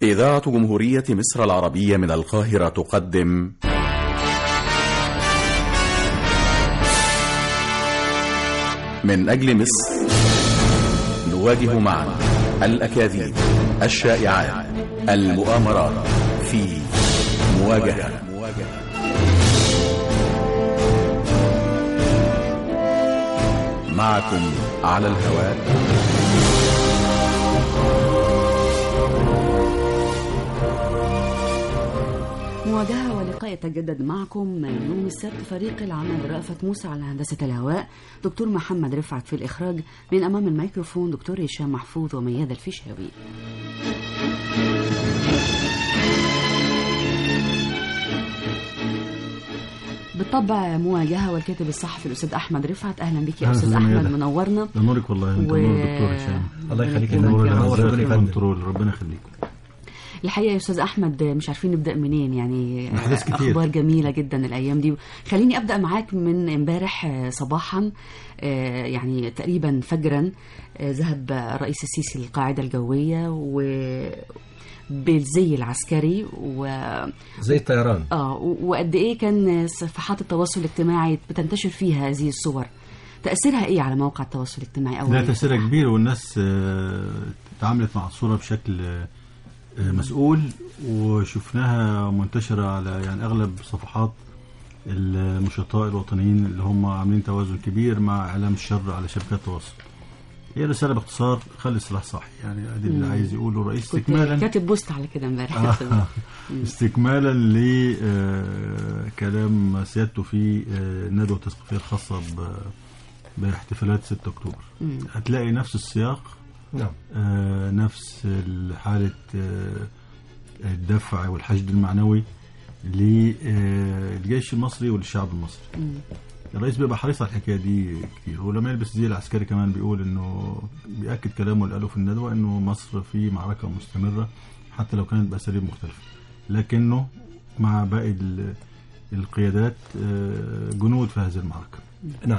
إذاعة جمهورية مصر العربية من القاهرة تقدم من أجل مصر نواجه معا الأكاذيب الشائعات المؤامرات في مواجهة معكم على الهواء مواجهة ولقاء يتجدد معكم يوم السبت فريق العمل رأفت موسى على هندسة الهواء دكتور محمد رفعت في الإخراج من أمام الميكروفون دكتور هشام محفوظ ومياد الفيشاوي بالطبع مواجهة والكاتب الصحفي الأستاذ أحمد رفعت أهلا بك يا أهلا أستاذ أستاذ أحمد ميادة. منورنا ده نورك والله انت و- نور دكتور هشام الله يخليك ربنا نور يكرمك. نور ربنا يفندم كنترول ربنا يخليك الحقيقه يا استاذ احمد مش عارفين نبدا منين يعني أحداث كتير. اخبار جميله جدا الايام دي خليني ابدا معاك من امبارح آه، صباحا آه، يعني تقريبا فجرا آه، ذهب الرئيس السيسي للقاعده الجويه و بالزي العسكري و زي الطيران اه و- وقد ايه كان صفحات التواصل الاجتماعي بتنتشر فيها هذه الصور تاثيرها ايه على مواقع التواصل الاجتماعي لا اولا تأثيرها كبير والناس آه، تعاملت مع الصورة بشكل آه، مسؤول وشفناها منتشرة على يعني أغلب صفحات النشطاء الوطنيين اللي هم عاملين توازن كبير مع إعلام الشر على شبكات التواصل هي رسالة باختصار خلي السلاح صحي يعني ادي اللي مم. عايز يقوله الرئيس كنت استكمالا كاتب بوست على كده امبارح يا أستاذ. آه، استكمالا لكلام سيادته في آه، الندوة التثقيفية الخاصة ب- باحتفالات 6 أكتوبر مم. هتلاقي نفس السياق نعم آه، نفس حالة آه، الدفع والحشد المعنوي للجيش المصري وللشعب المصري مم. الرئيس بيبقى حريص على الحكايه دي كتير ولما يلبس زي العسكري كمان بيقول انه بياكد كلامه اللي قاله في الندوه انه مصر في معركه مستمره حتى لو كانت باساليب مختلفه لكنه مع باقي ال- القيادات آه، جنود في هذه المعركه نعم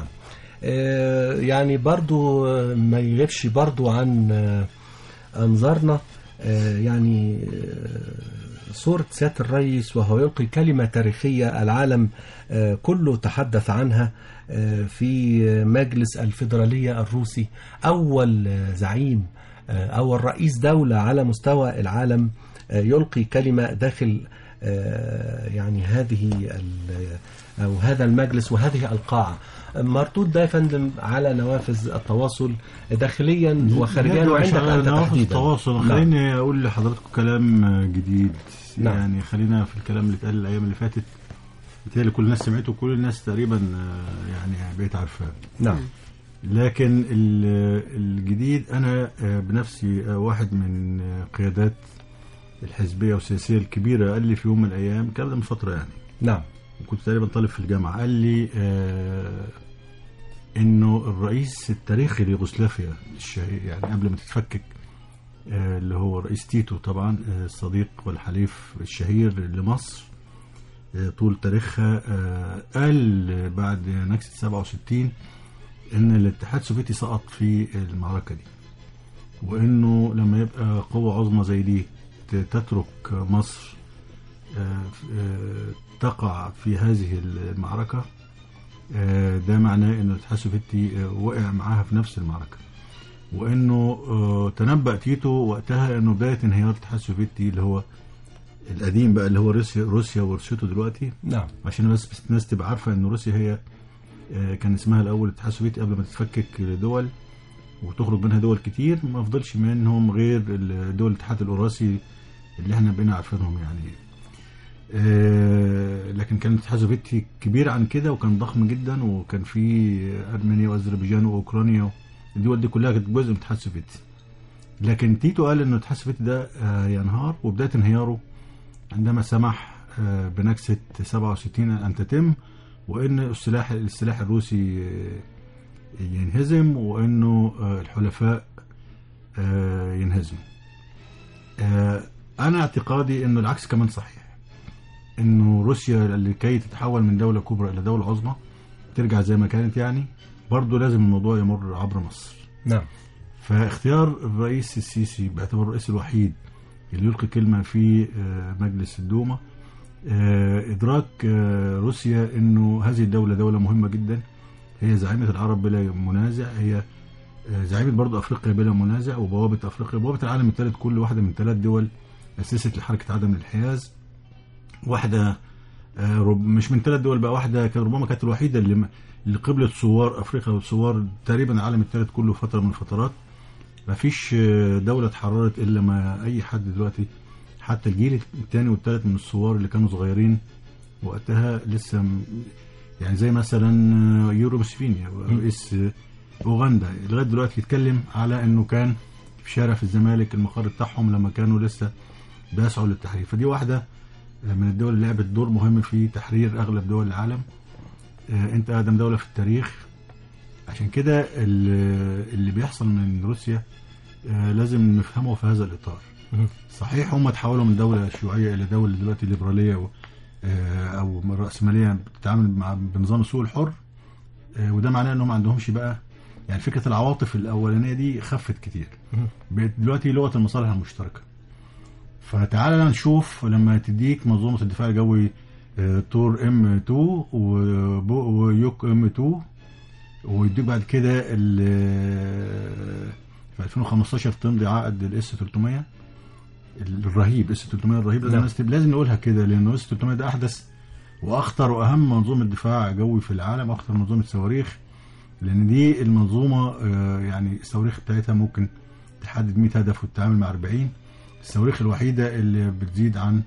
آه، يعني برضو آه، ما يغيبش برضو عن آه، أنظارنا آه، يعني آه، صورة سيادة الرئيس وهو يلقي كلمة تاريخية العالم آه، كله تحدث عنها آه، في مجلس الفيدرالية الروسي أول آه، زعيم آه، أول رئيس دولة على مستوى العالم آه، يلقي كلمة داخل آه، يعني هذه ال- أو هذا المجلس وهذه القاعة مردود ده يا فندم على نوافذ التواصل داخليا وخارجيا يدعو وعندك على أنت نوافذ تحديدا التواصل نعم. خليني اقول لحضراتكم كلام جديد نعم. يعني خلينا في الكلام اللي اتقال الايام اللي فاتت بالتالي كل الناس سمعته وكل الناس تقريبا آه، يعني بقيت عارفاه نعم لكن ال- الجديد انا آه، بنفسي آه، واحد من آه، قيادات الحزبيه والسياسيه الكبيره قال لي في يوم من الايام الكلام ده من فتره يعني نعم وكنت تقريبا طالب في الجامعه قال لي آه انه الرئيس التاريخي ليوغوسلافيا الشهير يعني قبل ما تتفكك آه اللي هو رئيس تيتو طبعا آه الصديق والحليف الشهير لمصر آه طول تاريخها آه قال بعد نكسه 67 ان الاتحاد السوفيتي سقط في المعركه دي وانه لما يبقى قوه عظمى زي دي ت- تترك مصر آه، آه، تقع في هذه المعركة آه، ده معناه ان الاتحاد السوفيتي آه، وقع معاها في نفس المعركة وانه آه، تنبأ تيتو وقتها انه بداية انهيار الاتحاد السوفيتي اللي هو القديم بقى اللي هو روسيا روسيا ورشته دلوقتي نعم عشان بس بس الناس تبقى عارفة ان روسيا هي آه، كان اسمها الاول الاتحاد السوفيتي قبل ما تتفكك لدول وتخرج منها دول كتير ما فضلش منهم غير ال- دول الاتحاد الاوراسي اللي احنا بقينا عارفينهم يعني آه، لكن كان الاتحاد السوفيتي كبير عن كده وكان ضخم جدا وكان في ارمينيا واذربيجان واوكرانيا الدول دي كلها كانت جزء من الاتحاد السوفيتي لكن تيتو قال ان الاتحاد السوفيتي ده آه، ينهار وبدايه انهياره عندما سمح آه، بنكسه 67 ان تتم وان السلاح السلاح الروسي آه، ينهزم وانه آه، الحلفاء آه، ينهزموا آه، انا اعتقادي انه العكس كمان صحيح انه روسيا لكي تتحول من دوله كبرى الى دوله عظمى ترجع زي ما كانت يعني برضه لازم الموضوع يمر عبر مصر نعم فاختيار الرئيس السيسي باعتباره الرئيس الوحيد اللي يلقي كلمة في آه، مجلس الدوما آه، إدراك آه، روسيا أنه هذه الدولة دولة مهمة جدا هي زعيمة العرب بلا منازع هي آه، زعيمة برضو أفريقيا بلا منازع وبوابة أفريقيا بوابة العالم الثالث كل واحدة من ثلاث دول أسست لحركة عدم الانحياز واحدة آه، رب- مش من ثلاث دول بقى واحدة كانت ربما كانت الوحيدة اللي م- اللي قبلت ثوار أفريقيا وثوار تقريبا العالم الثالث كله فترة من الفترات ما فيش آه، دولة اتحررت إلا ما أي حد دلوقتي حتى الجيل الثاني والثالث من الثوار اللي كانوا صغيرين وقتها لسه م- يعني زي مثلا آه، يورو موسيفيني رئيس آه، اوغندا لغايه دلوقتي يتكلم على انه كان في شارع في الزمالك المقر بتاعهم لما كانوا لسه بيسعوا للتحرير فدي واحده من الدول اللي لعبت دور مهم في تحرير اغلب دول العالم آه، انت اقدم دوله في التاريخ عشان كده ال- اللي بيحصل من روسيا آه، لازم نفهمه في هذا الاطار مهم. صحيح هم تحولوا من دوله شيوعيه الى دوله دلوقتي ليبراليه و- آه، او من راسماليه بتتعامل مع بنظام السوق الحر آه، وده معناه انهم ما عندهمش بقى يعني فكره العواطف الاولانيه دي خفت كتير مهم. بقت دلوقتي لغه المصالح المشتركه فتعالى نشوف لما تديك منظومه الدفاع الجوي آه، تور ام 2 وبو- ويوك ام 2 ويديك بعد كده ال- في 2015 تمضي عقد الاس 300 الرهيب اس 300 الرهيب لازم نعم. الناس تب- لازم نقولها كده لانه اس 300 ده احدث واخطر واهم منظومه دفاع جوي في العالم اخطر منظومه صواريخ لان دي المنظومه آه، يعني الصواريخ بتاعتها ممكن تحدد 100 هدف وتتعامل مع 40 الصواريخ الوحيده اللي بتزيد عن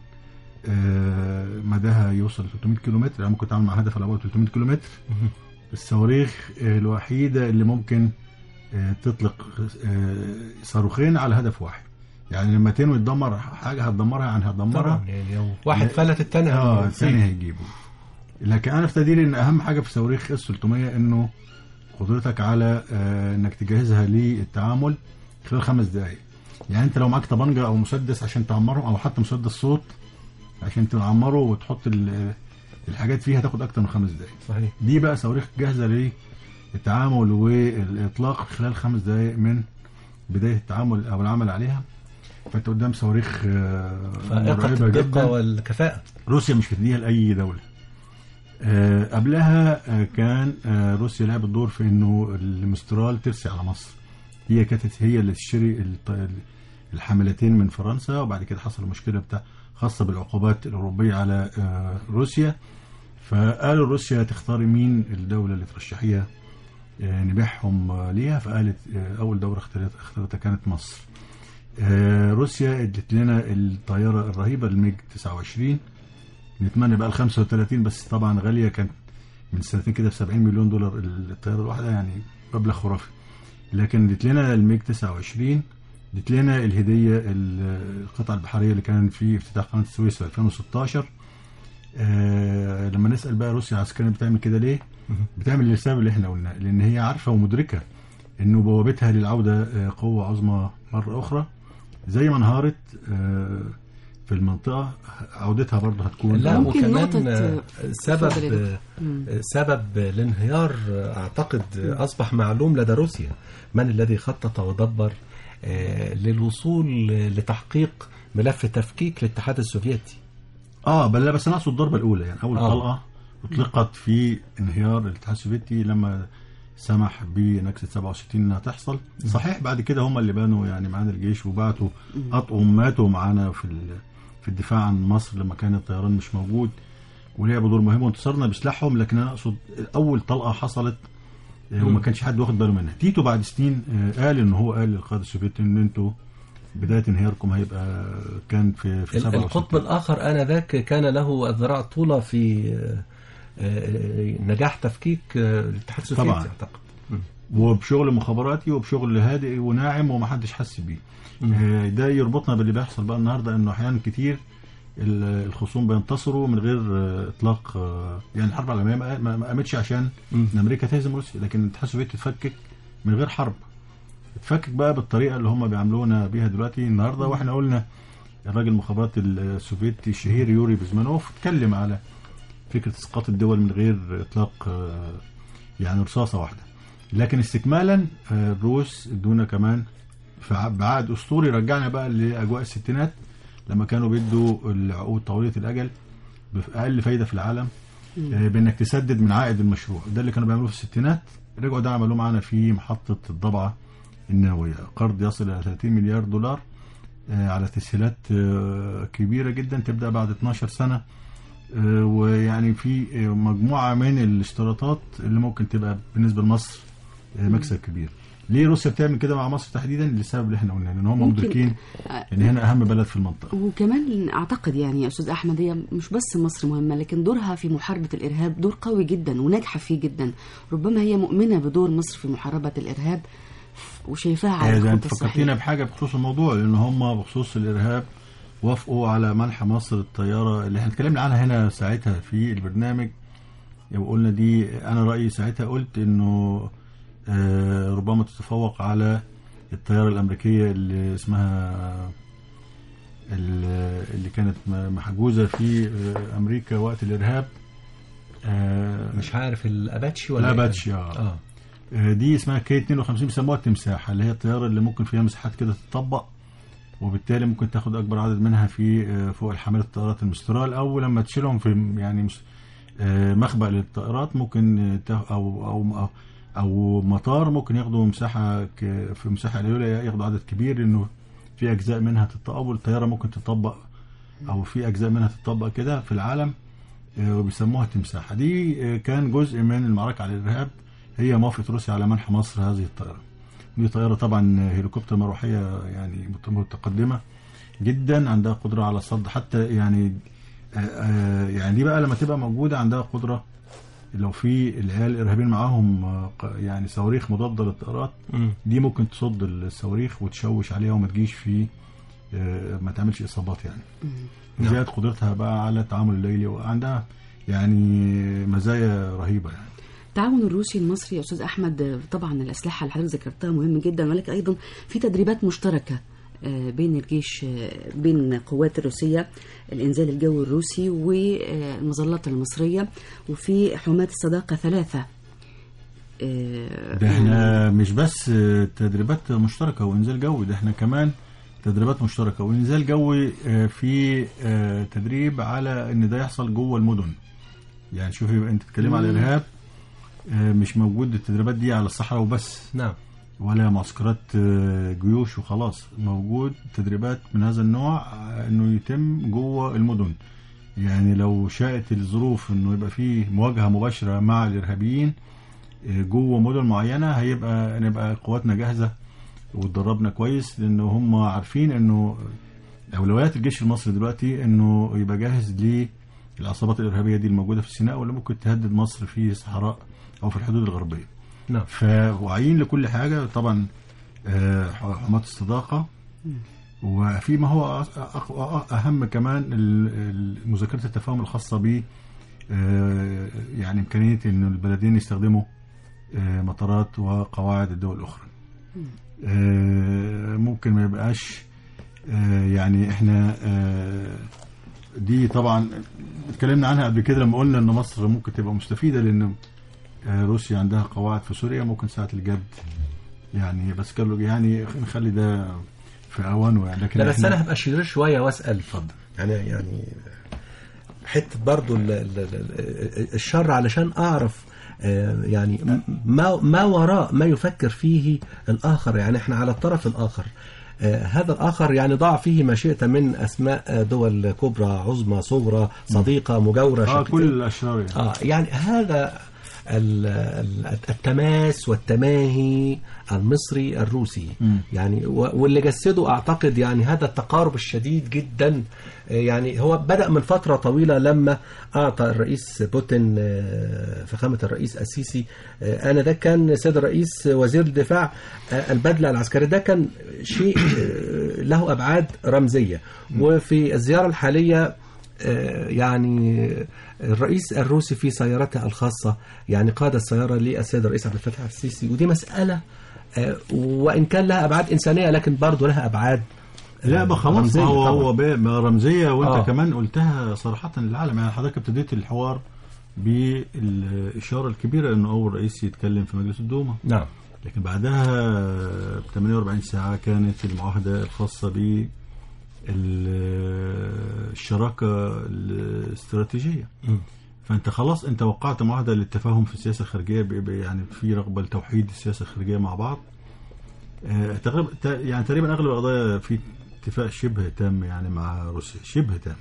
آه، مداها يوصل ل 300 كيلومتر يعني ممكن تعمل مع هدف على بعد 300 كيلومتر الصواريخ آه، الوحيده اللي ممكن آه، تطلق آه، صاروخين على هدف واحد يعني لما تنوي تدمر حاجه هتدمرها يعني هتدمرها طبعا يعني لو واحد فلت الثاني اه الثاني هيجيبه لكن انا في تقديري ان اهم حاجه في صواريخ اس 300 انه قدرتك على آه انك تجهزها للتعامل خلال خمس دقائق يعني انت لو معاك طبنجه او مسدس عشان تعمره او حتى مسدس صوت عشان تعمره وتحط ال- الحاجات فيها تاخد اكتر من خمس دقائق صحيح دي بقى صواريخ جاهزه للتعامل والاطلاق خلال خمس دقائق من بدايه التعامل او العمل عليها فانت قدام صواريخ آه، فائقة مرعبه الدقة جدا والكفاءة روسيا مش بتديها لاي دوله آه، قبلها آه، كان آه، روسيا لعبت دور في انه المسترال ترسي على مصر هي كانت هي اللي تشتري الط- الحملتين من فرنسا وبعد كده حصل مشكله بتاع خاصه بالعقوبات الاوروبيه على آه، روسيا فقالوا روسيا تختاري مين الدوله اللي ترشحيها آه، نبيعهم آه، ليها فقالت آه، اول دوله اختارت اختارتها كانت مصر آه، روسيا ادت لنا الطياره الرهيبه الميج 29 نتمنى بقى ال 35 بس طبعا غاليه كانت من سنتين كده ب 70 مليون دولار الطياره الواحده يعني مبلغ خرافي لكن ادت لنا الميج 29 ادت لنا الهديه ال- القطعه البحريه اللي كان في افتتاح قناه السويس في 2016 آه لما نسال بقى روسيا عسكريا بتعمل كده ليه؟ بتعمل السبب اللي احنا قلناه لان هي عارفه ومدركه انه بوابتها للعوده آه، قوه عظمى مره اخرى زي ما انهارت آه، في المنطقه عودتها برضه هتكون لا ممكن وكمان نقطة- آه، سبب اتفضل يا دكتور. آه، مم. سبب الانهيار آه، اعتقد آه، اصبح معلوم لدى روسيا من الذي خطط ودبر آه، للوصول آه، لتحقيق ملف تفكيك الاتحاد السوفيتي اه بل لا بس انا اقصد الضربه الاولى يعني اول آه. طلقه اطلقت في انهيار الاتحاد السوفيتي لما سمح بنكسه 67 انها تحصل صحيح بعد كده هم اللي بانوا يعني معانا الجيش وبعتوا اطقم ماتوا معانا في ال- في الدفاع عن مصر لما كان الطيران مش موجود ولعبوا دور مهم وانتصرنا بسلاحهم لكن انا اقصد اول طلقه حصلت آه، وما كانش حد واخد باله منها تيتو بعد سنين آه، قال ان هو قال للقاده السوفيتي ان انتوا بدايه انهياركم هيبقى كان في في ال- 67 القطب الآخر آنذاك كان له الذراع طولة في آه، آه، نجاح تفكيك آه، الاتحاد السوفيتي طبعاً. أعتقد وبشغل مخابراتي وبشغل هادئ وناعم ومحدش حس بيه آه، ده يربطنا باللي بيحصل بقى النهارده انه احيانا كتير ال- الخصوم بينتصروا من غير آه، اطلاق آه، يعني الحرب العالميه ما- ما ما قامتش عشان مم. ان امريكا تهزم روسيا لكن الاتحاد السوفيتي تتفكك من غير حرب تتفكك بقى بالطريقه اللي هم بيعاملونا بيها دلوقتي النهارده واحنا قلنا الراجل المخابرات السوفيتي الشهير يوري بزمانوف اتكلم على فكره اسقاط الدول من غير اطلاق آه، يعني رصاصه واحده لكن استكمالا آه، الروس ادونا كمان في بعقد اسطوري رجعنا بقى لاجواء الستينات لما كانوا بيدوا العقود طويله الاجل باقل فايده في العالم آه، بانك تسدد من عائد المشروع ده اللي كانوا بيعملوه في الستينات رجعوا ده عملوه معانا في محطه الضبعه النوويه قرض يصل الى 30 مليار دولار آه، على تسهيلات آه، كبيره جدا تبدا بعد 12 سنه آه، ويعني في آه، مجموعه من الاشتراطات اللي ممكن تبقى بالنسبه لمصر آه، مكسب كبير ليه روسيا بتعمل كده مع مصر تحديدا للسبب اللي احنا قلناه لان هم ممكن- مدركين ان هنا اهم بلد في المنطقه وكمان اعتقد يعني يا استاذ احمد هي مش بس مصر مهمه لكن دورها في محاربه الارهاب دور قوي جدا وناجحه فيه جدا ربما هي مؤمنه بدور مصر في محاربه الارهاب وشايفاها على آه، ده انت الخط فكرتينا الصحيح بحاجه بخصوص الموضوع لان هم بخصوص الارهاب وافقوا على منح مصر الطياره اللي احنا اتكلمنا عنها هنا ساعتها في البرنامج وقلنا دي انا رايي ساعتها قلت انه آه، ربما تتفوق على الطياره الامريكيه اللي اسمها اللي اللي كانت م- محجوزه في آه، امريكا وقت الارهاب آه، مش عارف الاباتشي ولا لا إيه؟ باتشي اه اه آه، دي اسمها كي 52 بيسموها التمساح اللي هي الطياره اللي ممكن فيها مساحات كده تتطبق وبالتالي ممكن تاخد اكبر عدد منها في آه، فوق الحامله الطائرات المسترال او لما تشيلهم في يعني مس- آه، مخبأ للطائرات ممكن آه، تا- او او او, أو مطار ممكن ياخدوا مساحه ك- في مساحه قليله ياخدوا عدد كبير لانه في اجزاء منها تتطبق والطياره ممكن تطبق او في اجزاء منها تطبق كده في العالم آه، وبيسموها التمساحه دي آه، كان جزء من المعركه على الارهاب هي موافقه روسيا على منح مصر هذه الطائره دي طائره طبعا هليكوبتر مروحيه يعني مت- متقدمه جدا عندها قدره على صد حتى يعني آه، آه، يعني دي بقى لما تبقى موجوده عندها قدره لو في العيال الارهابيين معاهم آه، ق- يعني صواريخ مضاده للطائرات مم. دي ممكن تصد الصواريخ وتشوش عليها وما تجيش في آه، ما تعملش اصابات يعني نعم. زياده قدرتها بقى على التعامل الليلي وعندها يعني مزايا رهيبه يعني التعاون الروسي المصري يا استاذ احمد طبعا الاسلحه اللي حضرتك ذكرتها مهم جدا ولكن ايضا في تدريبات مشتركه آه، بين الجيش آه، بين القوات الروسيه الانزال الجوي الروسي والمظلات المصريه وفي حماة الصداقه ثلاثه آه، ده احنا مش بس تدريبات مشتركه وانزال جوي ده احنا كمان تدريبات مشتركه وانزال جوي آه، في آه، تدريب على ان ده يحصل جوه المدن يعني شوفي انت بتتكلم على الارهاب آه، مش موجود التدريبات دي على الصحراء وبس نعم ولا معسكرات آه، جيوش وخلاص موجود تدريبات من هذا النوع آه، انه يتم جوه المدن يعني لو شاءت الظروف انه يبقى فيه مواجهه مباشره مع الارهابيين آه، جوه مدن معينه هيبقى نبقى قواتنا جاهزه واتدربنا كويس لان هم عارفين انه اولويات الجيش المصري دلوقتي انه يبقى جاهز للعصابات الارهابيه دي الموجوده في سيناء واللي ممكن تهدد مصر في الصحراء او في الحدود الغربيه. نعم فواعيين لكل حاجه طبعا آه، حماة الصداقه وفي ما هو أ- أ- اهم كمان ال- ال- مذاكره التفاهم الخاصه ب آه، يعني امكانيه ان البلدين يستخدموا آه، مطارات وقواعد الدول الاخرى آه، ممكن ما يبقاش آه، يعني احنا آه، دي طبعا اتكلمنا عنها قبل كده لما قلنا ان مصر ممكن تبقى مستفيده لان آه، روسيا عندها قواعد في سوريا ممكن ساعه الجد يعني بس قالوا يعني نخلي ده في اوانه يعني لكن لا بس إحنا- انا هبقى شرير شويه واسال اتفضل يعني يعني حته برضو ال- ال- ال- الشر علشان اعرف آه، يعني ما ما وراء ما يفكر فيه الاخر يعني احنا على الطرف الاخر آه، هذا الاخر يعني ضع فيه ما شئت من اسماء آه، دول كبرى عظمى صغرى صديقه مجاوره اه شقيقة. كل الاشرار يعني. اه يعني هذا ال- ال- التماس والتماهي المصري الروسي مم. يعني و- واللي جسده اعتقد يعني هذا التقارب الشديد جدا آه، يعني هو بدأ من فترة طويلة لما أعطى الرئيس بوتين آه، فخامة الرئيس السيسي آه، أنا ده كان سيد الرئيس وزير الدفاع آه، البدلة العسكرية ده كان شيء آه، له أبعاد رمزية وفي الزيارة الحالية آه، يعني الرئيس الروسي في سيارته الخاصة يعني قاد السيارة للسيد الرئيس عبد الفتاح السيسي ودي مسألة آه، وإن كان لها أبعاد إنسانية لكن برضه لها أبعاد لا ما خلاص رمزية ما هو طبعاً. هو بقى- ما رمزيه وانت آه. آه. كمان قلتها صراحه للعالم يعني حضرتك ابتديت الحوار بالاشاره الكبيره انه اول رئيس يتكلم في مجلس الدوما نعم لكن بعدها ب 48 ساعة كانت المعاهدة الخاصة ب الشراكة الاستراتيجية فانت خلاص انت وقعت معاهده للتفاهم في السياسه الخارجيه ب- ب- يعني في رغبه لتوحيد السياسه الخارجيه مع بعض آه، تقريبا ت- يعني تقريبا اغلب القضايا في اتفاق شبه تام يعني مع روسيا شبه تام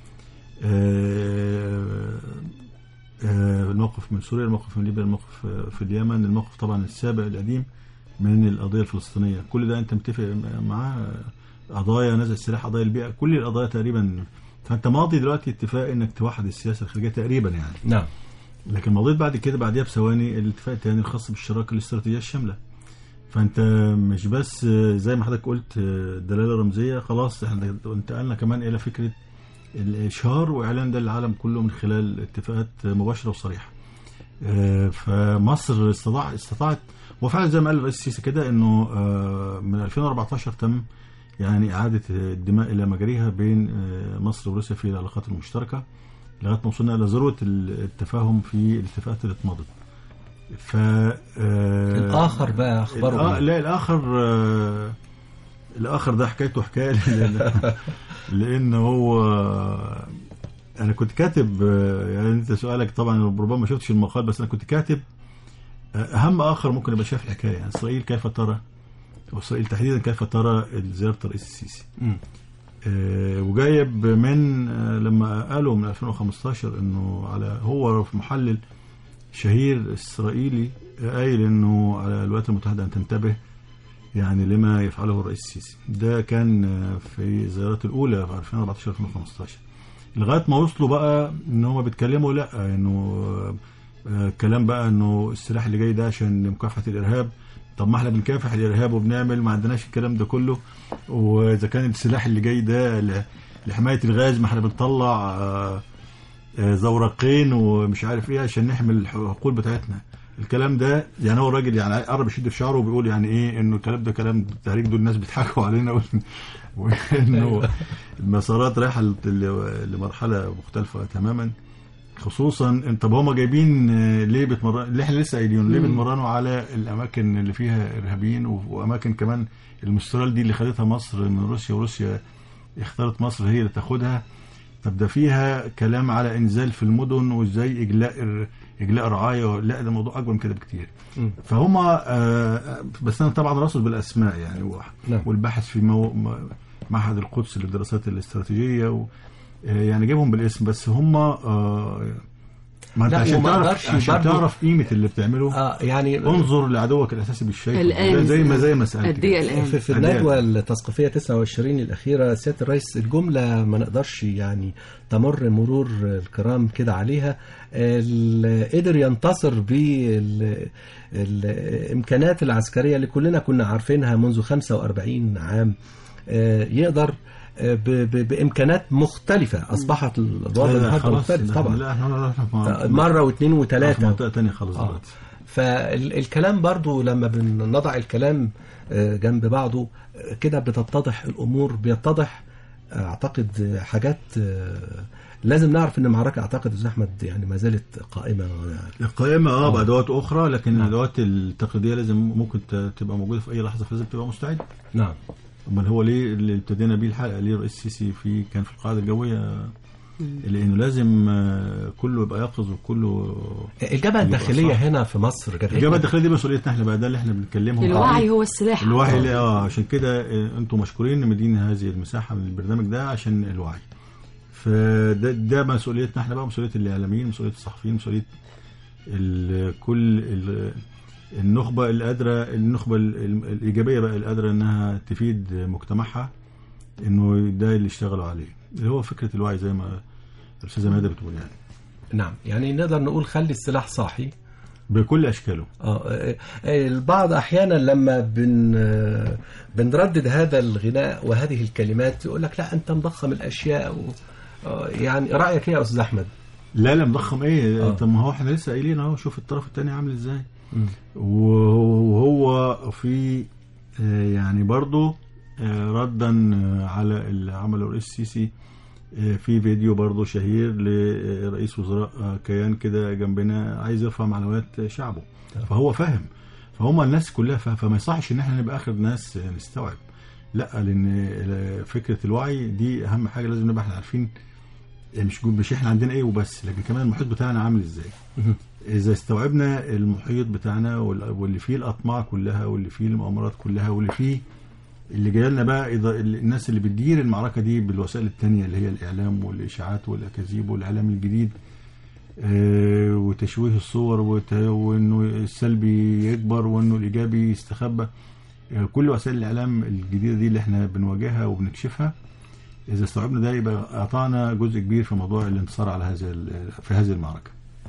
آه، آه، الموقف من سوريا الموقف من ليبيا الموقف آه، في اليمن الموقف طبعا السابق القديم من القضيه الفلسطينيه كل ده انت متفق معاه قضايا نزع السلاح قضايا البيئه كل القضايا تقريبا فانت ماضي دلوقتي اتفاق انك توحد السياسه الخارجيه تقريبا يعني نعم لكن مضيت بعد كده بعديها بثواني الاتفاق الثاني الخاص بالشراكه الاستراتيجيه الشامله فانت مش بس زي ما حضرتك قلت دلاله رمزيه خلاص احنا انتقلنا كمان الى فكره الاشهار واعلان ده للعالم كله من خلال اتفاقات مباشره وصريحه آه، فمصر استطاع استطاعت وفعلا زي ما قال الرئيس السيسي كده انه آه، من 2014 تم يعني اعاده الدماء الى مجاريها بين آه، مصر وروسيا في العلاقات المشتركه لغايه ما وصلنا الى ذروه التفاهم في الاتفاقات اللي اتمضت ف آه، الآخر بقى أخباره الآ- إيه؟ لا الاخر آه، الاخر ده حكايته حكايه لأن- لان هو انا كنت كاتب آه، يعني انت سؤالك طبعا ربما ما شفتش المقال بس انا كنت كاتب آه، اهم اخر ممكن يبقى شاف الحكايه يعني اسرائيل كيف ترى واسرائيل تحديدا كيف ترى زياره الرئيس السيسي مم. آه، وجايب من آه، لما قالوا من 2015 انه على هو في محلل شهير اسرائيلي آه، قايل انه على الولايات المتحده ان تنتبه يعني لما يفعله الرئيس السيسي ده كان آه، في زيارات الاولى في 2014 2015 لغايه ما وصلوا بقى ان هم بيتكلموا لا انه آه، آه، كلام بقى انه السلاح اللي جاي ده عشان مكافحه الارهاب طب ما احنا بنكافح الارهاب وبنعمل ما عندناش الكلام ده كله واذا كان السلاح اللي جاي ده ل- لحمايه الغاز ما احنا بنطلع آه، آه، زورقين ومش عارف ايه عشان نحمي الحقول بتاعتنا الكلام ده يعني هو الراجل يعني قرب يشد في شعره وبيقول يعني ايه انه الكلام ده كلام تهريج دول الناس بيضحكوا علينا وإن- وانه المسارات رايحه ل- لمرحله مختلفه تماما خصوصا طب هم جايبين آه، ليه بتمرن اللي احنا لسه قايلينه ليه بيتمرنوا على الاماكن اللي فيها ارهابيين و- واماكن كمان المسترال دي اللي خدتها مصر من روسيا وروسيا اختارت مصر هي اللي تاخدها طب ده فيها كلام على انزال في المدن وازاي اجلاء ال- اجلاء رعايه لا ده موضوع اكبر من كده بكتير مم. فهم آه، بس انا طبعا راسل بالاسماء يعني و- نعم. والبحث في مو م- معهد القدس للدراسات الاستراتيجيه و آه، يعني جيبهم بالاسم بس هم آه، ما انت لا، عشان وما تعرف أقدرش عشان برضو- تعرف قيمه اللي بتعمله آه يعني انظر لعدوك الاساسي بالشيء الآن زي ما زي ما سالت قد إيه كده. الآن؟ في, في عندنا- الندوة التثقيفية 29 الأخيرة سيادة الرئيس الجملة ما نقدرش يعني تمر مرور الكرام كده عليها ال- قدر ينتصر بالإمكانات العسكرية اللي كلنا كنا عارفينها منذ 45 عام آه، يقدر آه، ب- ب- بإمكانات مختلفة أصبحت الوضع لا، لا، النهارده خلاص مختلف لا، طبعا لا احنا لا، احنا في- مرة واثنين في وثلاثة منطقه ثانيه خالص آه. دلوقتي فالكلام برضو لما بنضع الكلام آه، جنب بعضه آه، كده بتتضح الامور بيتضح آه، اعتقد آه، حاجات آه، لازم نعرف ان المعركه اعتقد استاذ احمد يعني ما زالت قائمه القائمة اه بأدوات أخرى لكن الأدوات التقليدية لازم ممكن ت- تبقى موجودة في أي لحظة فلازم تبقى مستعد نعم أمال هو ليه اللي ابتدينا بيه الحلقة ليه الرئيس السيسي في كان في القاعدة الجوية لأنه لازم آه، كله يبقى يقظ وكله الجبهه الداخليه صح. هنا في مصر جبهتنا الإجابة الداخلية دي مسؤوليتنا احنا بقى ده اللي احنا بنتكلمهم الوعي عليه. هو السلاح الوعي اللي اه عشان كده آه، انتم مشكورين مدين هذه المساحة من البرنامج ده عشان الوعي فده ده مسؤوليتنا احنا بقى مسؤولية الإعلاميين مسؤولية الصحفيين مسؤولية ال- كل ال- النخبة اللي قادرة النخبة ال- ال- الإيجابية بقى اللي قادرة إنها تفيد مجتمعها إنه ده اللي اشتغلوا عليه اللي هو فكرة الوعي زي ما الأستاذة مادة بتقول يعني نعم يعني نقدر نقول خلي السلاح صاحي بكل أشكاله آه، آه، آه، البعض احيانا لما بن آه، بنردد هذا الغناء وهذه الكلمات يقول لك لا انت مضخم الاشياء و... آه، يعني رايك ايه يا استاذ احمد؟ لا لا مضخم ايه آه. طب ما هو احنا لسه قايلين اهو شوف الطرف الثاني عامل ازاي مم. وهو في آه، يعني برضه آه، ردا آه، على اللي عمله الرئيس السيسي آه، في فيديو برضه شهير لرئيس وزراء آه، كيان كده جنبنا عايز يرفع معنويات شعبه فهو فاهم فهم الناس كلها ف- فما يصحش ان احنا نبقى اخر ناس نستوعب لا لان فكره الوعي دي اهم حاجه لازم نبقى احنا عارفين مش مش احنا عندنا ايه وبس لكن كمان المحيط بتاعنا عامل ازاي اذا استوعبنا المحيط بتاعنا وال- واللي فيه الاطماع كلها واللي فيه المؤامرات كلها واللي فيه اللي جاي لنا بقى إذا الناس اللي بتدير المعركه دي بالوسائل التانية اللي هي الاعلام والاشاعات والاكاذيب والاعلام الجديد آه، وتشويه الصور وت- وانه السلبي يكبر وانه الايجابي يستخبى آه، كل وسائل الاعلام الجديده دي اللي احنا بنواجهها وبنكشفها اذا استوعبنا ده يبقى قطعنا جزء كبير في موضوع الانتصار على هذا ال- في هذه المعركه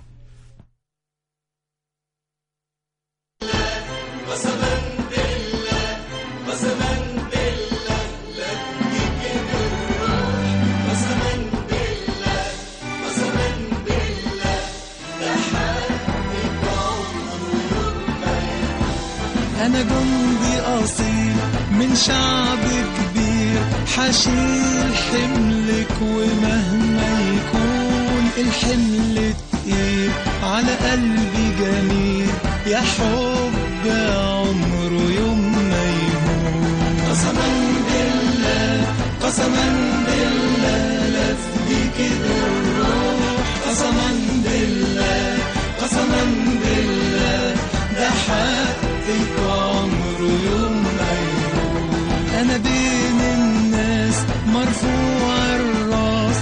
أنا جندي أصيل من شعب كبير حشيل حملك ومهما يكون الحمل تقيل على قلبي جميل يا حب عمره يوم ما يهون قسما بالله قسما بالله لا تفديك الروح قسما بالله قسما بالله ده حقك عمره يوم ما يروح انا بين الناس مرفوع الراس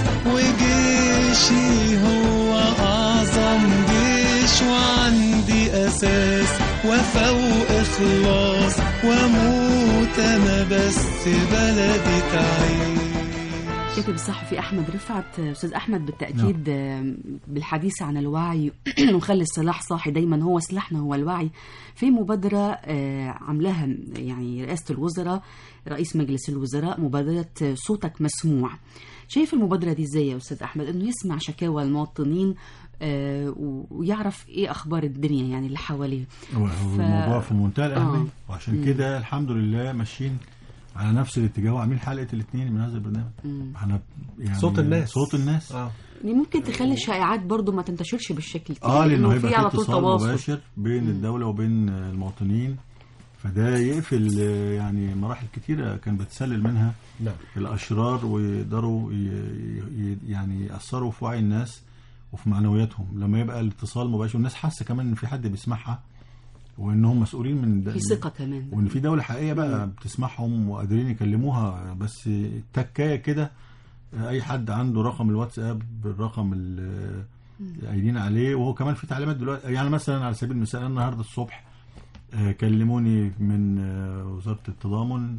وجيشي هو اعظم جيش وعندي اساس وفا واخلاص واموت انا بس بلدي تعيش كاتب الصحفي احمد رفعت استاذ احمد بالتاكيد آه، بالحديث عن الوعي ونخلي السلاح صاحي دايما هو سلاحنا هو الوعي في مبادره آه، عاملاها يعني رئاسه الوزراء رئيس مجلس الوزراء مبادره آه، صوتك مسموع شايف المبادره دي ازاي يا استاذ احمد انه يسمع شكاوى المواطنين آه، و- ويعرف ايه اخبار الدنيا يعني اللي حواليه هو هو ف- الموضوع في منتهى الاهميه آه. وعشان كده الحمد لله ماشيين على نفس الاتجاه وعاملين حلقه الاثنين من هذا البرنامج احنا يعني صوت الناس. صوت الناس اه يعني ممكن تخلي الشائعات برضو ما تنتشرش بالشكل الكبير اه لانه هيبقى في في على طول اتصال تواصل مباشر بين الدوله وبين المواطنين فده يقفل آه، يعني مراحل كتيره كان بتسلل منها نعم الاشرار ويقدروا ي- ي- يعني ياثروا في وعي الناس وفي معنوياتهم لما يبقى الاتصال مباشر والناس حاسه كمان ان في حد بيسمعها وانهم مسؤولين من ده في ثقه كمان وان في دوله حقيقيه بقى بتسمعهم وقادرين يكلموها بس تكايه كده اي حد عنده رقم الواتساب بالرقم اللي قايلين عليه وهو كمان في تعليمات دلوقتي يعني مثلا على سبيل المثال أنا النهارده الصبح آه، كلموني من آه، وزاره التضامن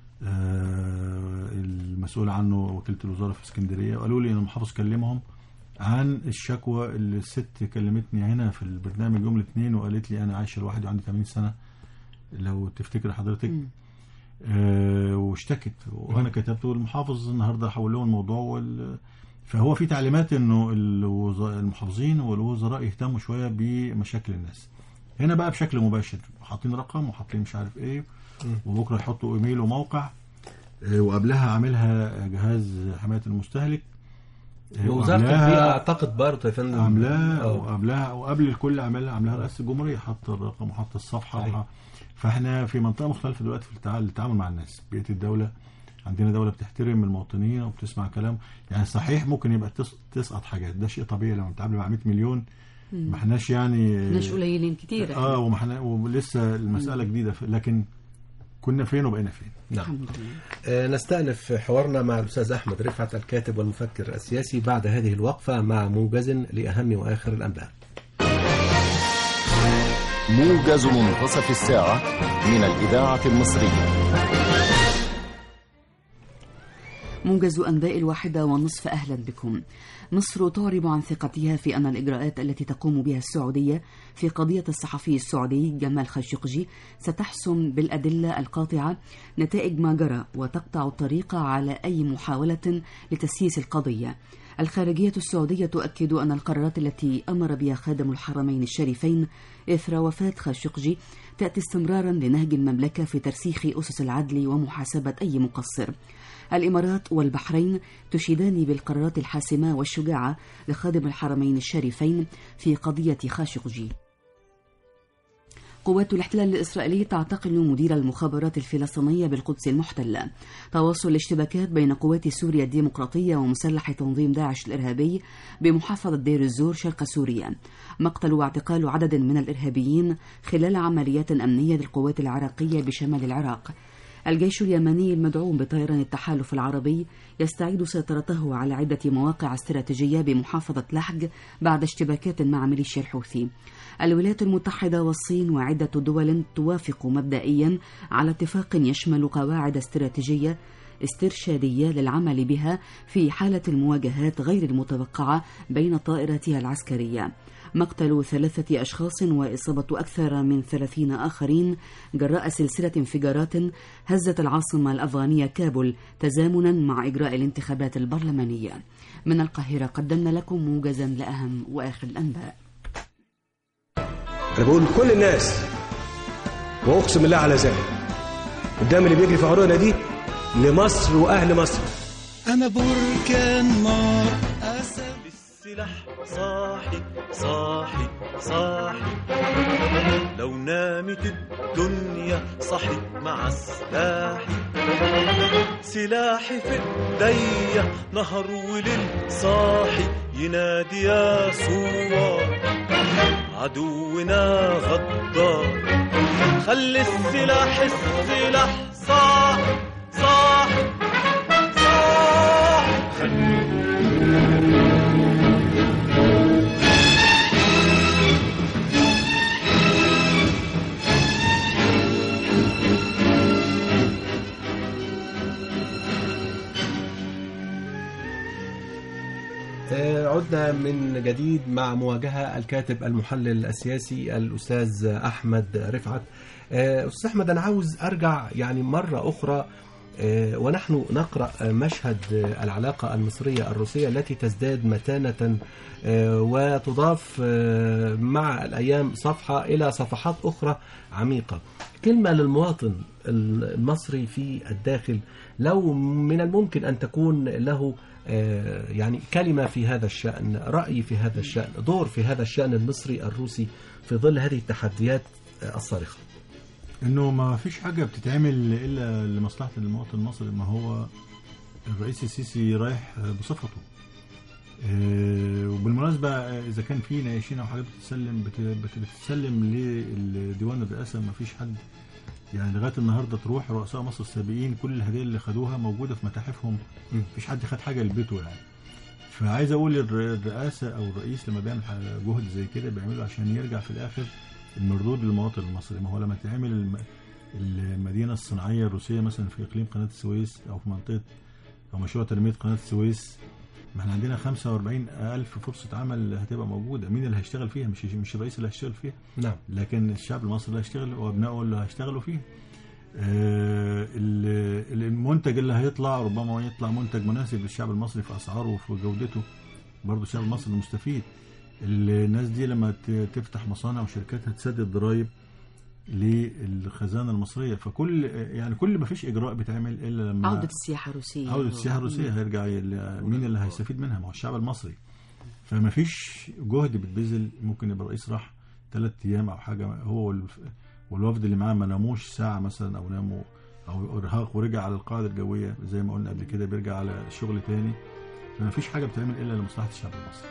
آه، المسؤول عنه وكيله الوزاره في اسكندريه وقالوا لي ان المحافظ كلمهم عن الشكوى اللي الست كلمتني هنا في البرنامج يوم الاثنين وقالت لي انا عايشه لوحدي وعندي 80 سنه لو تفتكر حضرتك آه واشتكت وانا كتبت المحافظ النهارده حول لهم الموضوع وال... فهو في تعليمات انه الوز- المحافظين والوزراء يهتموا شويه بمشاكل الناس هنا بقى بشكل مباشر حاطين رقم وحاطين مش عارف ايه وبكره يحطوا ايميل وموقع آه، وقبلها عاملها جهاز حمايه المستهلك آه، ووزاره وعاملاها- البيئه اعتقد برضه يا فندم عاملاها آه. وقبلها وقبل الكل عاملها عاملاها رئاسه الجمهوريه حط الرقم وحط الصفحه صحيح. وح- فاحنا في منطقه مختلفه دلوقتي في التعامل, التعامل مع الناس بيئه الدوله عندنا دوله بتحترم المواطنين وبتسمع كلام يعني صحيح ممكن يبقى تس- تسقط حاجات ده شيء طبيعي لما بتتعامل مع 100 مليون ما احناش يعني ناس قليلين كتير اه وما احنا ولسه المساله جديده ف- لكن كنا فين وبقينا فين نعم الحمد لله آه، نستأنف حوارنا مع الأستاذ أحمد رفعت الكاتب والمفكر السياسي بعد هذه الوقفة مع موجز لأهم وآخر الأنباء موجز منتصف الساعة من الإذاعة المصرية موجز أنباء الواحدة والنصف أهلا بكم مصر تعرب عن ثقتها في أن الإجراءات التي تقوم بها السعودية في قضية الصحفي السعودي جمال خاشقجي ستحسم بالأدلة القاطعة نتائج ما جرى وتقطع الطريق على أي محاولة لتسييس القضية الخارجية السعودية تؤكد أن القرارات التي أمر بها خادم الحرمين الشريفين إثر وفاة خاشقجي تأتي استمرارا لنهج المملكة في ترسيخ أسس العدل ومحاسبة أي مقصر الإمارات والبحرين تشيدان بالقرارات الحاسمة والشجاعة لخادم الحرمين الشريفين في قضية خاشقجي قوات الاحتلال الإسرائيلي تعتقل مدير المخابرات الفلسطينية بالقدس المحتلة تواصل الاشتباكات بين قوات سوريا الديمقراطية ومسلح تنظيم داعش الإرهابي بمحافظة دير الزور شرق سوريا مقتل واعتقال عدد من الإرهابيين خلال عمليات أمنية للقوات العراقية بشمال العراق الجيش اليمني المدعوم بطيران التحالف العربي يستعيد سيطرته على عدة مواقع استراتيجية بمحافظة لحج بعد اشتباكات مع ميليشيا الحوثي الولايات المتحدة والصين وعدة دول توافق مبدئيا على اتفاق يشمل قواعد استراتيجية استرشادية للعمل بها في حالة المواجهات غير المتوقعة بين طائراتها العسكرية مقتل ثلاثة أشخاص وإصابة أكثر من ثلاثين آخرين جراء سلسلة انفجارات هزت العاصمة الأفغانية كابول تزامنا مع إجراء الانتخابات البرلمانية من القاهرة قدمنا لكم موجزا لأهم وآخر الأنباء انا بقول لكل الناس واقسم بالله على ذلك قدام اللي بيجري في عروقنا دي لمصر واهل مصر أنا بركان نار أسد السلاح صاحي صاحي صاحي لو نامت الدنيا صحت مع سلاحي سلاحي في ايديا نهر وليل صاحي ينادي يا صوار عدونا غدار خلي السلاح السلاح صاحي صاحي صاحي آه، عدنا من جديد مع مواجهة الكاتب المحلل السياسي الأستاذ أحمد رفعت آه، أستاذ أحمد أنا عاوز أرجع يعني مرة أخرى آه، ونحن نقرأ مشهد العلاقة المصرية الروسية التي تزداد متانة آه، وتضاف آه، مع الأيام صفحة إلى صفحات أخرى عميقة كلمة للمواطن المصري في الداخل لو من الممكن أن تكون له آه، يعني كلمة في هذا الشأن رأي في هذا الشأن دور في هذا الشأن المصري الروسي في ظل هذه التحديات آه، الصارخة انه ما فيش حاجه بتتعمل الا لمصلحه المواطن المصري ما هو الرئيس السيسي رايح بصفته آه، وبالمناسبه آه، اذا كان في نياشين او حاجات بتتسلم بت- بت- بتتسلم لديوان الرئاسه ما فيش حد يعني لغايه النهارده تروح رؤساء مصر السابقين كل الهدايا اللي خدوها موجوده في متاحفهم مفيش حد خد حاجه لبيته يعني فعايز اقول الر- الرئاسه او الرئيس لما بيعمل ح- جهد زي كده بيعمله عشان يرجع في الاخر المردود للمواطن المصري ما هو لما تعمل الم- المدينه الصناعيه الروسيه مثلا في اقليم قناه السويس او في منطقه او مشروع تنميه قناه السويس ما احنا عندنا 45 ألف فرصة عمل هتبقى موجودة مين اللي هيشتغل فيها مش مش الرئيس اللي هيشتغل فيها نعم لكن الشعب المصري اللي هيشتغل وابنائه اللي هيشتغلوا فيه آه، ال- المنتج اللي هيطلع ربما يطلع منتج مناسب للشعب المصري في اسعاره وفي جودته برضه الشعب المصري المستفيد الناس دي لما ت- تفتح مصانع وشركات هتسدد ضرائب للخزانه المصريه فكل يعني كل ما فيش اجراء بيتعمل الا لما عودة السياحة الروسية عودة السياحة الروسية هيرجع ي- مين اللي هيستفيد منها؟ ما هو الشعب المصري. فما فيش جهد بيتبذل ممكن يبقى الرئيس راح ثلاث أيام أو حاجة هو والف- والوفد اللي معاه ما ناموش ساعة مثلا أو ناموا أو إرهاق ورجع على القاعدة الجوية زي ما قلنا قبل كده بيرجع على الشغل تاني فما فيش حاجة بتعمل إلا لمصلحة الشعب المصري.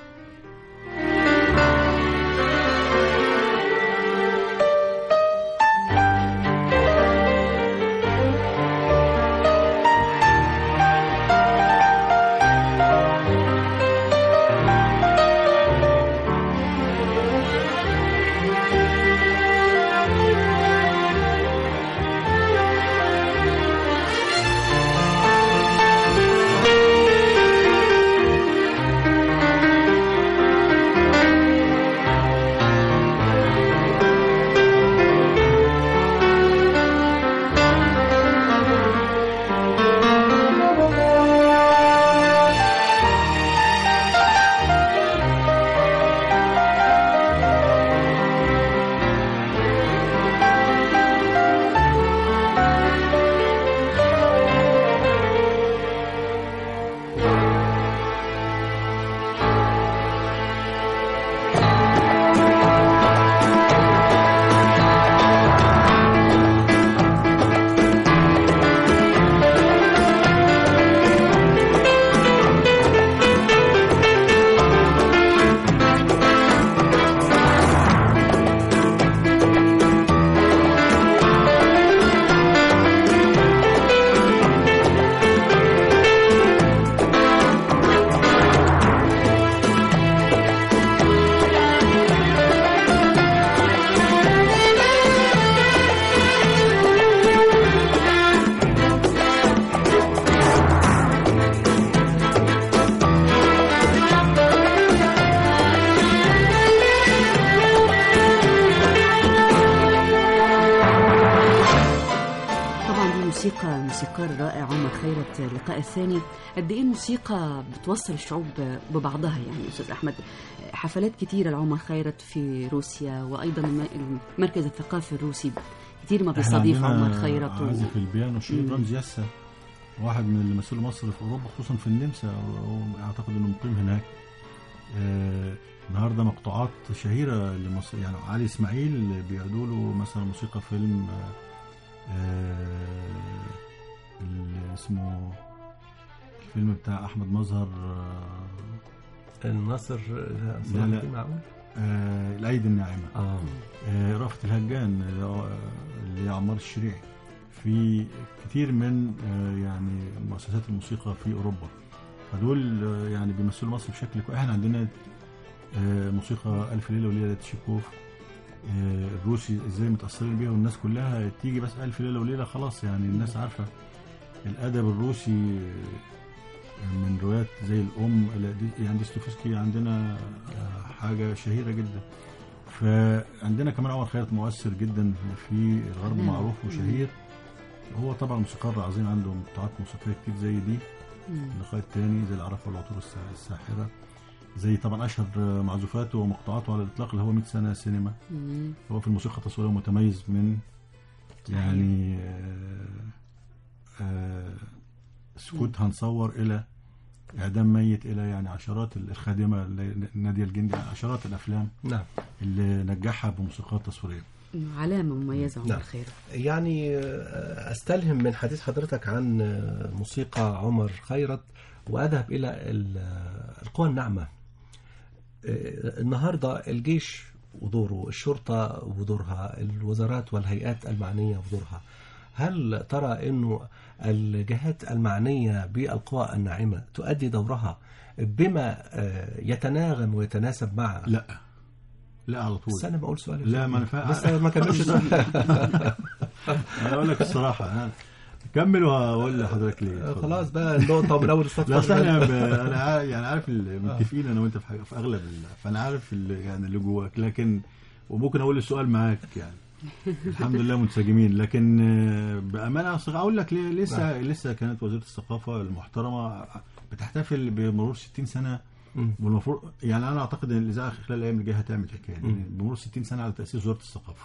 اللقاء الثاني قد ايه الموسيقى بتوصل الشعوب ببعضها يعني استاذ احمد حفلات كتيره لعمر خيرت في روسيا وايضا الم- المركز الثقافي الروسي كتير ما إحنا بيستضيف عندنا عمر خيرت و... عازف البيانو شريف مم. رمزي يسا واحد من اللي مثلوا مصر في اوروبا خصوصا في النمسا و- اعتقد انه مقيم هناك آه، النهارده مقطوعات شهيره لمصر يعني علي اسماعيل بيعدوا له مثلا موسيقى فيلم آه، آه، اللي اسمه الفيلم بتاع احمد مظهر آه، النصر لا، لا. معقول آه، الايدي الناعمه اه آه، رأفت الهجان آه، اللي هي عمار الشريعي في كتير من آه، يعني مؤسسات الموسيقى في اوروبا فدول آه، يعني بيمثلوا مصر بشكل كويس احنا عندنا آه، موسيقى الف ليله وليله لتشيكوف آه، الروسي ازاي متاثرين بيها والناس كلها تيجي بس الف ليله وليله خلاص يعني الناس عارفه الادب الروسي آه، من روايات زي الام لا، دي- يعني ديستوفسكي عندنا آه، حاجه شهيره جدا فعندنا كمان عمر خيرت مؤثر جدا في الغرب نعم. معروف وشهير هو طبعا موسيقار عظيم عنده مقطوعات موسيقيه كتير زي دي مم. اللقاء الثاني زي العرف والعطور السا- الساحره زي طبعا اشهر معزوفاته ومقطوعاته على الاطلاق اللي هو 100 سنه سينما مم. هو في الموسيقى التصويريه متميز من يعني آه، آه، سكوت هنصور الى اعدام ميت الى يعني عشرات الخادمه اللي- ناديه الجندي عشرات الافلام نعم اللي نجحها بموسيقات تصويريه علامه مميزه عمر نعم. خيرت يعني آه، استلهم من حديث حضرتك عن آه، موسيقى عمر خيرت واذهب الى ال- آه، القوى الناعمه آه، النهارده الجيش ودوره الشرطه ودورها الوزارات والهيئات المعنيه ودورها هل ترى انه الجهات المعنيه بالقوى الناعمه تؤدي دورها بما آه، يتناغم ويتناسب مع لا لا على طول بس انا بقول سؤال لا ما انا فاهم لسه ما كملش السؤال انا اقول لك الصراحه أنا كمل وهقول لحضرتك ليه اتفضل. خلاص بقى النقطه من اول السطر لا اصل احنا ب- انا عارف يعني عارف ال- متفقين انا وانت في, حاجة في اغلب ال- فانا عارف ال- يعني اللي جواك لكن وممكن اقول السؤال معاك يعني الحمد لله منسجمين لكن آه، بامانه أصل اقول لك ليه لسه لسه كانت وزيره الثقافه المحترمه بتحتفل بمرور 60 سنه مم. والمفروض يعني انا اعتقد ان الاذاعه خلال الايام الجايه هتعمل الحكايه دي بمرور 60 سنه على تاسيس وزاره الثقافه